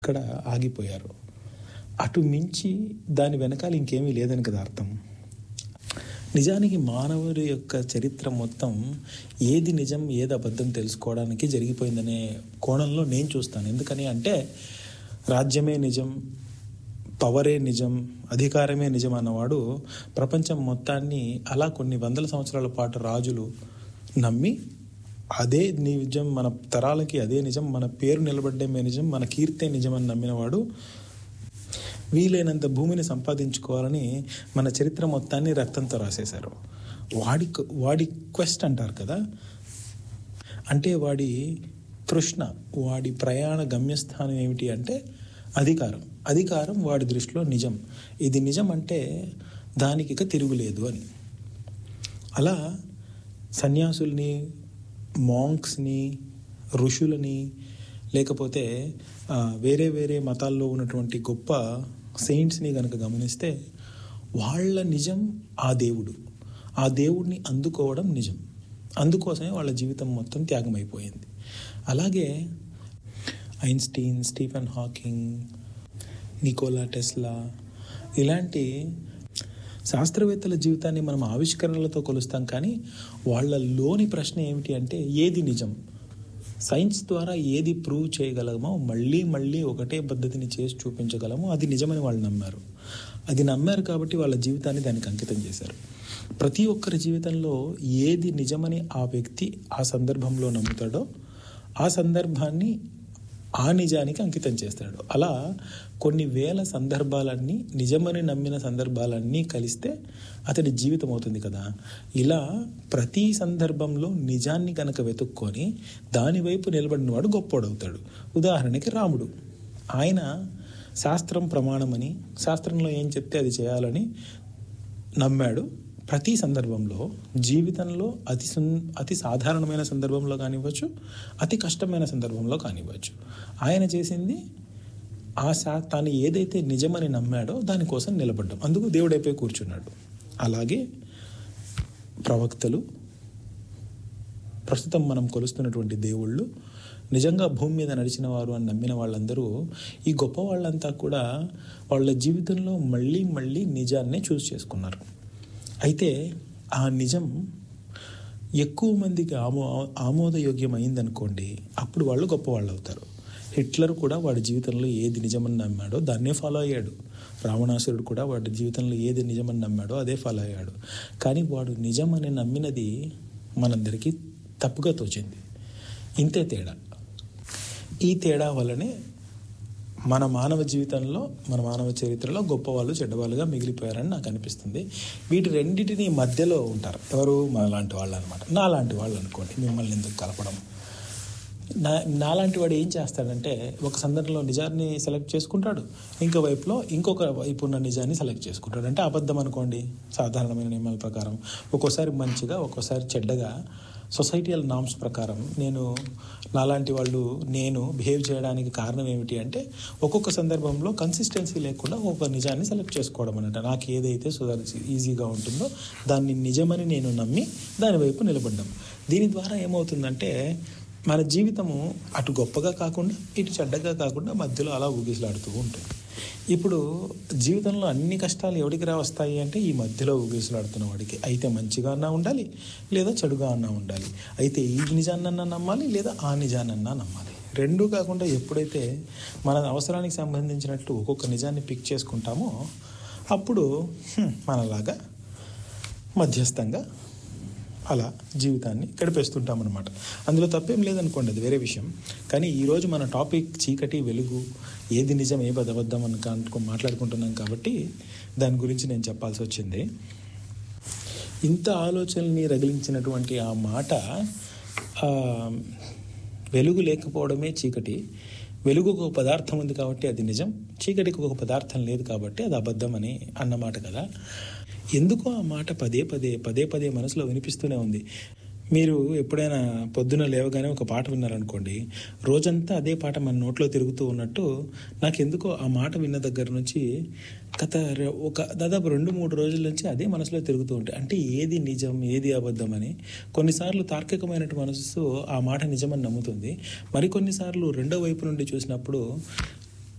ఇక్కడ ఆగిపోయారు అటు మించి దాని వెనకాల ఇంకేమీ లేదని కదా అర్థం నిజానికి మానవుడి యొక్క చరిత్ర మొత్తం ఏది నిజం ఏది అబద్ధం తెలుసుకోవడానికి జరిగిపోయిందనే కోణంలో నేను చూస్తాను ఎందుకని అంటే రాజ్యమే నిజం పవరే నిజం అధికారమే నిజం అన్నవాడు ప్రపంచం మొత్తాన్ని అలా కొన్ని వందల సంవత్సరాల పాటు రాజులు నమ్మి అదే నిజం మన తరాలకి అదే నిజం మన పేరు నిలబడ్డమే నిజం మన కీర్తే నిజం అని నమ్మినవాడు వీలైనంత భూమిని సంపాదించుకోవాలని మన చరిత్ర మొత్తాన్ని రక్తంతో రాసేశారు వాడి వాడి క్వెస్ట్ అంటారు కదా అంటే వాడి తృష్ణ వాడి ప్రయాణ గమ్యస్థానం ఏమిటి అంటే అధికారం అధికారం వాడి దృష్టిలో నిజం ఇది నిజం అంటే దానికి ఇక తిరుగులేదు అని అలా సన్యాసుల్ని మాంక్స్ని ఋషులని లేకపోతే ఆ, వేరే వేరే మతాల్లో ఉన్నటువంటి గొప్ప సెయింట్స్ని కనుక గమనిస్తే వాళ్ళ నిజం ఆ దేవుడు ఆ దేవుడిని అందుకోవడం నిజం అందుకోసమే వాళ్ళ జీవితం మొత్తం త్యాగం అయిపోయింది అలాగే Einstein Stephen Hawking Nikola Tesla ఇలాంటి శాస్త్రవేత్తల జీవితాన్ని మనం ఆవిష్కరణలతో కొలుస్తాం కానీ వాళ్ళలోని ప్రశ్న ఏమిటి అంటే ఏది నిజం సైన్స్ ద్వారా ఏది ప్రూవ్ చేయగలమో మళ్ళీ మళ్ళీ ఒకటే పద్ధతిని చేసి చూపించగలమో అది నిజమని వాళ్ళు నమ్మారు అది నమ్మారు కాబట్టి వాళ్ళ జీవితాన్ని దానికి అంకితం చేశారు ప్రతి ఒక్కరి జీవితంలో ఏది నిజమని ఆ వ్యక్తి ఆ సందర్భంలో నమ్ముతాడో ఆ సందర్భాన్ని ఆ నిజానికి అంకితం చేస్తాడు అలా కొన్ని వేల సందర్భాలన్నీ నిజమని నమ్మిన సందర్భాలన్నీ కలిస్తే అతడి జీవితం అవుతుంది కదా ఇలా ప్రతి సందర్భంలో నిజాన్ని కనుక వెతుక్కొని దానివైపు నిలబడినవాడు గొప్పోడవుతాడు ఉదాహరణకి రాముడు ఆయన శాస్త్రం ప్రమాణమని శాస్త్రంలో ఏం చెప్తే అది చేయాలని నమ్మాడు ప్రతి సందర్భంలో జీవితంలో అతి సున్ అతి సాధారణమైన సందర్భంలో కానివ్వచ్చు అతి కష్టమైన సందర్భంలో కానివ్వచ్చు ఆయన చేసింది ఆ శా తాను ఏదైతే నిజమని నమ్మాడో దానికోసం నిలబడ్డం అందుకు దేవుడైపోయి కూర్చున్నాడు అలాగే ప్రవక్తలు ప్రస్తుతం మనం కొలుస్తున్నటువంటి దేవుళ్ళు నిజంగా భూమి మీద నడిచిన వారు అని నమ్మిన వాళ్ళందరూ ఈ గొప్ప వాళ్ళంతా కూడా వాళ్ళ జీవితంలో మళ్ళీ మళ్ళీ నిజాన్నే చూస్ చేసుకున్నారు అయితే ఆ నిజం ఎక్కువ మందికి ఆమో ఆమోదయోగ్యం అయిందనుకోండి అప్పుడు వాళ్ళు గొప్పవాళ్ళు అవుతారు హిట్లర్ కూడా వాడి జీవితంలో ఏది నిజమని నమ్మాడో దాన్నే ఫాలో అయ్యాడు రావణాసురుడు కూడా వాడి జీవితంలో ఏది నిజమని నమ్మాడో అదే ఫాలో అయ్యాడు కానీ వాడు నిజమని నమ్మినది మనందరికీ తప్పుగా తోచింది ఇంతే తేడా ఈ తేడా వల్లనే మన మానవ జీవితంలో మన మానవ చరిత్రలో గొప్పవాళ్ళు చెడ్డవాళ్ళుగా మిగిలిపోయారని నాకు అనిపిస్తుంది వీటి రెండింటిని మధ్యలో ఉంటారు ఎవరు మన లాంటి వాళ్ళు అనమాట నా లాంటి వాళ్ళు అనుకోండి మిమ్మల్ని ఎందుకు కలపడం నా నాలాంటి వాడు ఏం చేస్తాడంటే ఒక సందర్భంలో నిజాన్ని సెలెక్ట్ చేసుకుంటాడు ఇంకో వైపులో ఇంకొక వైపు ఉన్న నిజాన్ని సెలెక్ట్ చేసుకుంటాడు అంటే అబద్ధం అనుకోండి సాధారణమైన నియమాల ప్రకారం ఒక్కోసారి మంచిగా ఒక్కోసారి చెడ్డగా సొసైటియల్ నామ్స్ ప్రకారం నేను నాలాంటి వాళ్ళు నేను బిహేవ్ చేయడానికి కారణం ఏమిటి అంటే ఒక్కొక్క సందర్భంలో కన్సిస్టెన్సీ లేకుండా ఒక నిజాన్ని సెలెక్ట్ చేసుకోవడం అన్నట్టు నాకు ఏదైతే సుధారి ఈజీగా ఉంటుందో దాన్ని నిజమని నేను నమ్మి దాని వైపు నిలబడ్డాం దీని ద్వారా ఏమవుతుందంటే మన జీవితము అటు గొప్పగా కాకుండా ఇటు చెడ్డగా కాకుండా మధ్యలో అలా ఊగిసలాడుతూ ఉంటుంది ఇప్పుడు జీవితంలో అన్ని కష్టాలు ఎవరికి రా వస్తాయి అంటే ఈ మధ్యలో ఊగిసలాడుతున్న వాడికి అయితే మంచిగా అన్నా ఉండాలి లేదా చెడుగా అన్నా ఉండాలి అయితే ఈ నిజాన్నన్నా నమ్మాలి లేదా ఆ నిజాన్నన్నా నమ్మాలి రెండూ కాకుండా ఎప్పుడైతే మన అవసరానికి సంబంధించినట్టు ఒక్కొక్క నిజాన్ని పిక్ చేసుకుంటామో అప్పుడు హ్మ్, మనలాగా మధ్యస్థంగా అలా జీవితాన్ని గడిపేస్తుంటాం అనమాట అందులో తప్పేం లేదనుకోండి అది వేరే విషయం కానీ ఈరోజు మన టాపిక్ చీకటి వెలుగు ఏది నిజం ఏ అబద్ధం అని కానుకో మాట్లాడుకుంటున్నాం కాబట్టి దాని గురించి నేను చెప్పాల్సి వచ్చింది ఇంత ఆలోచనల్ని రగిలించినటువంటి ఆ మాట ఆ, వెలుగు లేకపోవడమే చీకటి వెలుగుకు ఒక పదార్థం ఉంది కాబట్టి అది నిజం చీకటికి ఒక పదార్థం లేదు కాబట్టి అది అబద్ధం అని అన్నమాట కదా ఎందుకో ఆ మాట పదే పదే పదే పదే మనసులో వినిపిస్తూనే ఉంది మీరు ఎప్పుడైనా పొద్దున లేవగానే ఒక పాట విన్నారనుకోండి రోజంతా అదే పాట మన నోట్లో తిరుగుతూ ఉన్నట్టు నాకు ఎందుకో ఆ మాట విన్న దగ్గర నుంచి గత రె- ఒక దాదాపు రెండు మూడు రోజుల నుంచి అదే మనసులో తిరుగుతూ ఉంటాయి అంటే ఏది నిజం ఏది అబద్ధం అని కొన్నిసార్లు తార్కికమైనటువంటి మనసు ఆ మాట నిజమని నమ్ముతుంది మరికొన్నిసార్లు రెండో వైపు నుండి చూసినప్పుడు